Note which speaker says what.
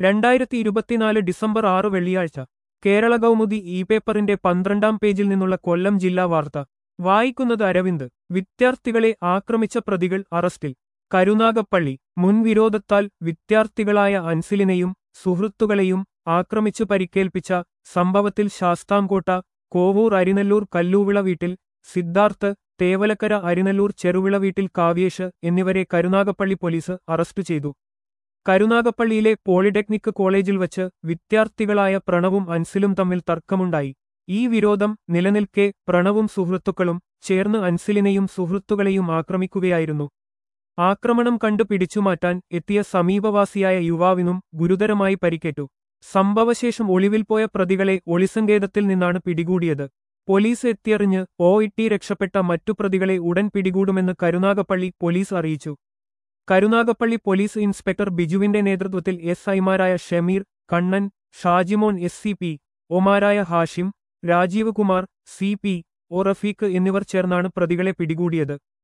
Speaker 1: രണ്ടായിരത്തി ഇരുപത്തിനാല് ഡിസംബർ ആറ് വെള്ളിയാഴ്ച കേരള കൗമുദി ഇ പേപ്പറിന്റെ പന്ത്രണ്ടാം പേജിൽ നിന്നുള്ള കൊല്ലം ജില്ലാ വാർത്ത വായിക്കുന്നത് അരവിന്ദ് വിദ്യാർത്ഥികളെ ആക്രമിച്ച പ്രതികൾ അറസ്റ്റിൽ കരുനാഗപ്പള്ളി മുൻവിരോധത്താൽ വിദ്യാർത്ഥികളായ അൻസിലിനെയും സുഹൃത്തുക്കളെയും ആക്രമിച്ചു പരിക്കേൽപ്പിച്ച സംഭവത്തിൽ ശാസ്താംകോട്ട കോവൂർ അരിനല്ലൂർ കല്ലൂവിള വീട്ടിൽ സിദ്ധാർത്ഥ് തേവലക്കര അരിനല്ലൂർ ചെറുവിള വീട്ടിൽ കാവ്യേഷ് എന്നിവരെ കരുനാഗപ്പള്ളി പോലീസ് അറസ്റ്റ് ചെയ്തു കരുനാഗപ്പള്ളിയിലെ പോളിടെക്നിക് കോളേജിൽ വച്ച് വിദ്യാർത്ഥികളായ പ്രണവും അൻസിലും തമ്മിൽ തർക്കമുണ്ടായി ഈ വിരോധം നിലനിൽക്കെ പ്രണവും സുഹൃത്തുക്കളും ചേർന്ന് അൻസിലിനെയും സുഹൃത്തുക്കളെയും ആക്രമിക്കുകയായിരുന്നു ആക്രമണം കണ്ടു പിടിച്ചുമാറ്റാൻ എത്തിയ സമീപവാസിയായ യുവാവിനും ഗുരുതരമായി പരിക്കേറ്റു സംഭവശേഷം ഒളിവിൽ പോയ പ്രതികളെ ഒളിസങ്കേതത്തിൽ നിന്നാണ് പിടികൂടിയത് പോലീസ് എത്തിയറിഞ്ഞ് ഒ ഇട്ടി രക്ഷപ്പെട്ട മറ്റു പ്രതികളെ ഉടൻ പിടികൂടുമെന്ന് കരുനാഗപ്പള്ളി പോലീസ് അറിയിച്ചു കരുനാഗപ്പള്ളി പോലീസ് ഇൻസ്പെക്ടർ ബിജുവിന്റെ നേതൃത്വത്തിൽ എസ് ഐമാരായ Shameer Kannan Shajimon S C P ഒമാരായ Hashim Rajeev Kumar C P O Rafeeq എന്നിവർ ചേർന്നാണ് പ്രതികളെ പിടികൂടിയത്